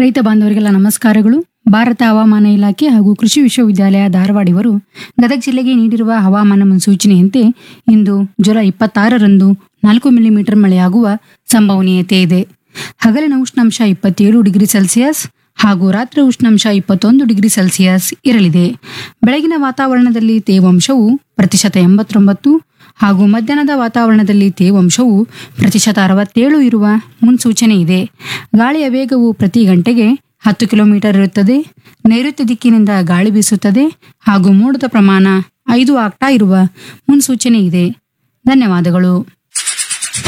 ರೈತ ಬಾಂಧವರಿಗೆಲ್ಲ ನಮಸ್ಕಾರಗಳು ಭಾರತ ಹವಾಮಾನ ಇಲಾಖೆ ಹಾಗೂ ಕೃಷಿ ವಿಶ್ವವಿದ್ಯಾಲಯ ಧಾರವಾಡ ಇವರು ಗದಗ ಜಿಲ್ಲೆಗೆ ನೀಡಿರುವ ಹವಾಮಾನ ಮುನ್ಸೂಚನೆಯಂತೆ ಇಂದು ಜುಲೈ ಇಪ್ಪತ್ತಾರರಂದು ನಾಲ್ಕು ಮಿಲಿಮೀಟರ್ ಮಳೆಯಾಗುವ ಸಂಭವನೀಯತೆ ಇದೆ ಹಗಲಿನ ಉಷ್ಣಾಂಶ ಇಪ್ಪತ್ತೇಳು ಡಿಗ್ರಿ ಸೆಲ್ಸಿಯಸ್ ಹಾಗೂ ರಾತ್ರಿ ಉಷ್ಣಾಂಶ ಇಪ್ಪತ್ತೊಂದು ಡಿಗ್ರಿ ಸೆಲ್ಸಿಯಸ್ ಇರಲಿದೆ ಬೆಳಗಿನ ವಾತಾವರಣದಲ್ಲಿ ತೇವಾಂಶವು ಪ್ರತಿಶತ ಎಂಬತ್ತೊಂಬತ್ತು ಹಾಗೂ ಮಧ್ಯಾಹ್ನದ ವಾತಾವರಣದಲ್ಲಿ ತೇವಾಂಶವು ಪ್ರತಿಶತ ಅರವತ್ತೇಳು ಇರುವ ಮುನ್ಸೂಚನೆ ಇದೆ ಗಾಳಿಯ ವೇಗವು ಪ್ರತಿ ಗಂಟೆಗೆ ಹತ್ತು ಕಿಲೋಮೀಟರ್ ಇರುತ್ತದೆ ನೈಋತ್ಯ ದಿಕ್ಕಿನಿಂದ ಗಾಳಿ ಬೀಸುತ್ತದೆ ಹಾಗೂ ಮೋಡದ ಪ್ರಮಾಣ ಐದು ಆಗ್ತಾ ಇರುವ ಮುನ್ಸೂಚನೆ ಇದೆ ಧನ್ಯವಾದಗಳು